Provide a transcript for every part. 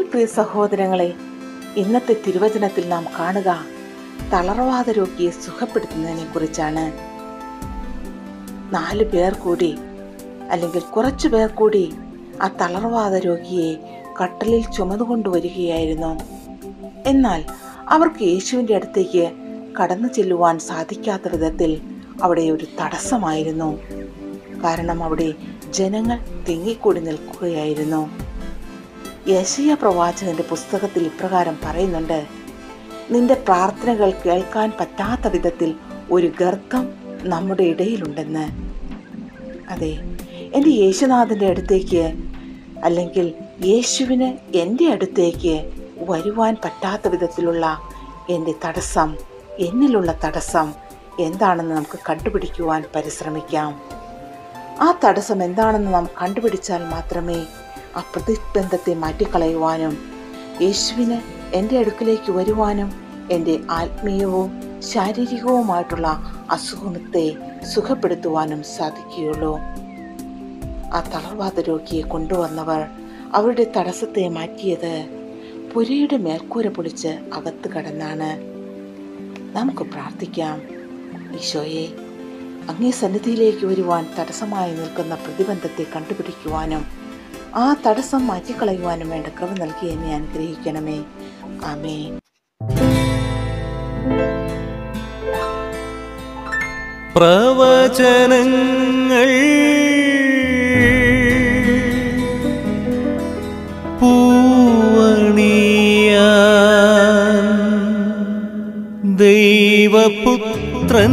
പ്രിയ സഹോദരങ്ങളെ ഇന്നത്തെ തിരുവചനത്തിൽ നാം കാണുക തളർവാദ രോഗിയെ സുഖപ്പെടുത്തുന്നതിനെ കുറിച്ചാണ് നാല് പേർ കൂടി അല്ലെങ്കിൽ കുറച്ചു പേർ കൂടി ആ തളർവാദ രോഗിയെ കട്ടലിൽ ചുമന്നുകൊണ്ടുവരികയായിരുന്നു എന്നാൽ അവർക്ക് യേശുവിൻ്റെ അടുത്തേക്ക് കടന്നു ചെല്ലുവാൻ സാധിക്കാത്ത വിധത്തിൽ അവിടെ ഒരു തടസ്സമായിരുന്നു കാരണം അവിടെ ജനങ്ങൾ തിങ്ങിക്കൂടി നിൽക്കുകയായിരുന്നു യശയ പ്രവാചകന്റെ പുസ്തകത്തിൽ ഇപ്രകാരം പറയുന്നുണ്ട് നിന്റെ പ്രാർത്ഥനകൾ കേൾക്കാൻ പറ്റാത്ത വിധത്തിൽ ഒരു ഗർത്തം നമ്മുടെ ഇടയിലുണ്ടെന്ന് അതെ എൻ്റെ യേശുനാഥൻ്റെ അടുത്തേക്ക് അല്ലെങ്കിൽ യേശുവിന് എൻ്റെ അടുത്തേക്ക് വരുവാൻ പറ്റാത്ത വിധത്തിലുള്ള എൻ്റെ തടസ്സം എന്നിലുള്ള തടസ്സം എന്താണെന്ന് നമുക്ക് കണ്ടുപിടിക്കുവാൻ പരിശ്രമിക്കാം ആ തടസ്സം എന്താണെന്ന് നാം കണ്ടുപിടിച്ചാൽ മാത്രമേ ആ പ്രതിബന്ധത്തെ മാറ്റിക്കളയുവാനും യേശുവിന് എൻ്റെ അടുക്കിലേക്ക് വരുവാനും എൻ്റെ ആത്മീയവും ശാരീരികവുമായിട്ടുള്ള അസുഖത്തെ സുഖപ്പെടുത്തുവാനും സാധിക്കുകയുള്ളൂ ആ തളർവാദ രോഗിയെ കൊണ്ടുവന്നവർ അവരുടെ തടസ്സത്തെ മാറ്റിയത് പുരയുടെ മേൽക്കൂര പൊളിച്ച് അകത്ത് കടന്നാണ് നമുക്ക് പ്രാർത്ഥിക്കാം ഈശോയെ അങ്ങേ സന്നിധിയിലേക്ക് വരുവാൻ തടസ്സമായി നിൽക്കുന്ന പ്രതിബന്ധത്തെ കണ്ടുപിടിക്കുവാനും ആ തടസ്സം മാറ്റിക്കളയുവാനും വേണ്ട കൃപ നൽകി എന്നെ അനുഗ്രഹിക്കണമേ ആമേൻ പ്രവചനങ്ങൾ പൂവണിയാൻ ദൈവപുത്രൻ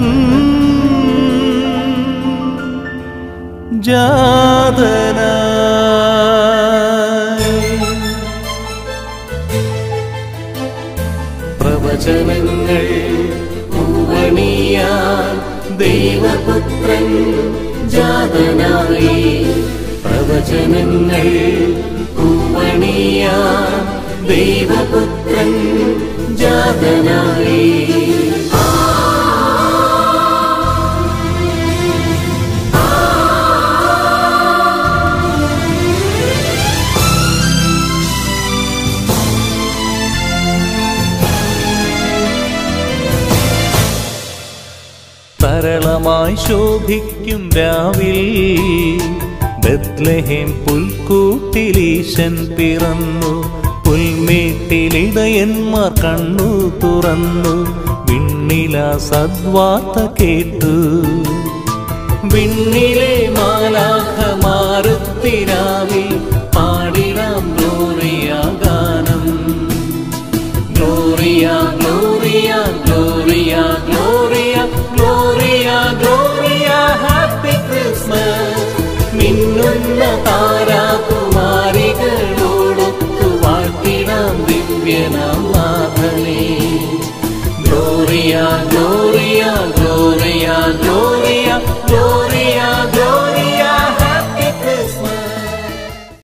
ജാതനായി പ്രവചനങ്ങൾ പൂവണിയാൻ ദൈവപുത്രൻ ജാതനായി പ്രവചനങ്ങൾ പൂവണിയാൻ ദൈവപുത്രൻ ജാതനായി തരളമായി ശോഭിക്കും രാവിൽ ബത്ലഹേം പുൽക്കൂട്ടിലീശൻ പിറന്നു പുൽമേട്ടിലിടയന്മാർ കണ്ണു തുറന്നു വിണ്ണില സദ്വാർത്ത കേട്ടു വിണ്ണിലെ മാലാഖമാരുത്തിരാവിൽ